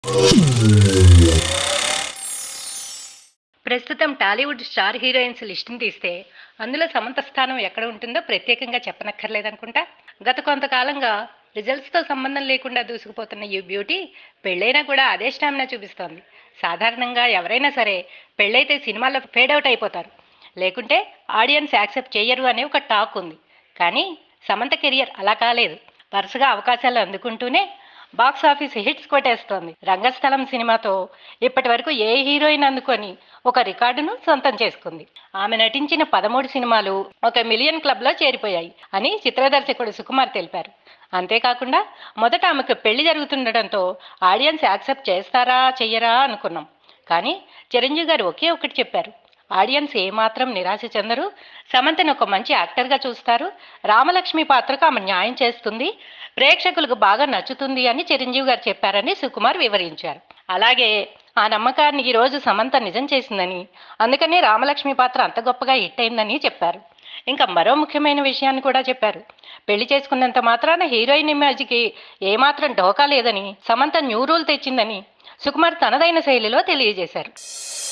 ప్రస్తుతం Tollywood star heroines లిస్టుని తీస్తే అందులో సమంత స్థానం ఎక్కడ ఉంటుందో ప్రత్యేకంగా చెప్పనక్కర్లేదనుకుంటా గత కొంతకాలంగా రిజల్ట్స్తో సంబంధం లేకుండా దూసుకుపోతున్న ఈ బ్యూటీ పెళ్ళైనా కూడా అదే స్టామినా చూపిస్తోంది సాధారణంగా ఎవరైనా సరే పెళ్ళైతే సినిమాల్లో ఫేడ్ అవుట్ అయిపోతారు లేకుంటే ఆడియన్స్ యాక్సెప్ట్ చేయరు అనే ఒక టాక్ ఉంది కానీ సమంత కెరియర్ అలా కాలేదు వరుసగా అవకాశాలు అందుకుంటూనే బాక్స్ ఆఫీస్ హిట్స్ కొట్టేస్తోంది రంగస్థలం సినిమాతో ఇప్పటి వరకు ఏ హీరోయిన్ అందుకొని ఒక రికార్డును సొంతం చేసుకుంది ఆమె నటించిన పదమూడు సినిమాలు ఒక మిలియన్ క్లబ్లో చేరిపోయాయి అని చిత్ర దర్శకుడు సుకుమార్ తెలిపారు అంతేకాకుండా మొదట ఆమెకు పెళ్లి జరుగుతుండటంతో ఆడియన్స్ యాక్సెప్ట్ చేస్తారా చెయ్యరా అనుకున్నాం కానీ చిరంజీవి గారు ఒకే ఒకటి చెప్పారు ఆడియన్స్ ఏమాత్రం నిరాశ చెందరు సమంతను ఒక మంచి యాక్టర్గా చూస్తారు రామలక్ష్మి పాత్రకు ఆమె న్యాయం చేస్తుంది ప్రేక్షకులకు బాగా నచ్చుతుంది అని చిరంజీవి గారు చెప్పారని సుకుమార్ వివరించారు అలాగే ఆ నమ్మకాన్ని ఈరోజు సమంత నిజం చేసిందని అందుకని రామలక్ష్మి పాత్ర అంత గొప్పగా హిట్ అయిందని చెప్పారు ఇంకా మరో ముఖ్యమైన విషయాన్ని కూడా చెప్పారు పెళ్లి చేసుకున్నంత మాత్రాన హీరోయిన్ ఇమేజ్కి ఏమాత్రం ఢోకా లేదని సమంత న్యూ రూల్ తెచ్చిందని సుకుమార్ తనదైన శైలిలో తెలియజేశారు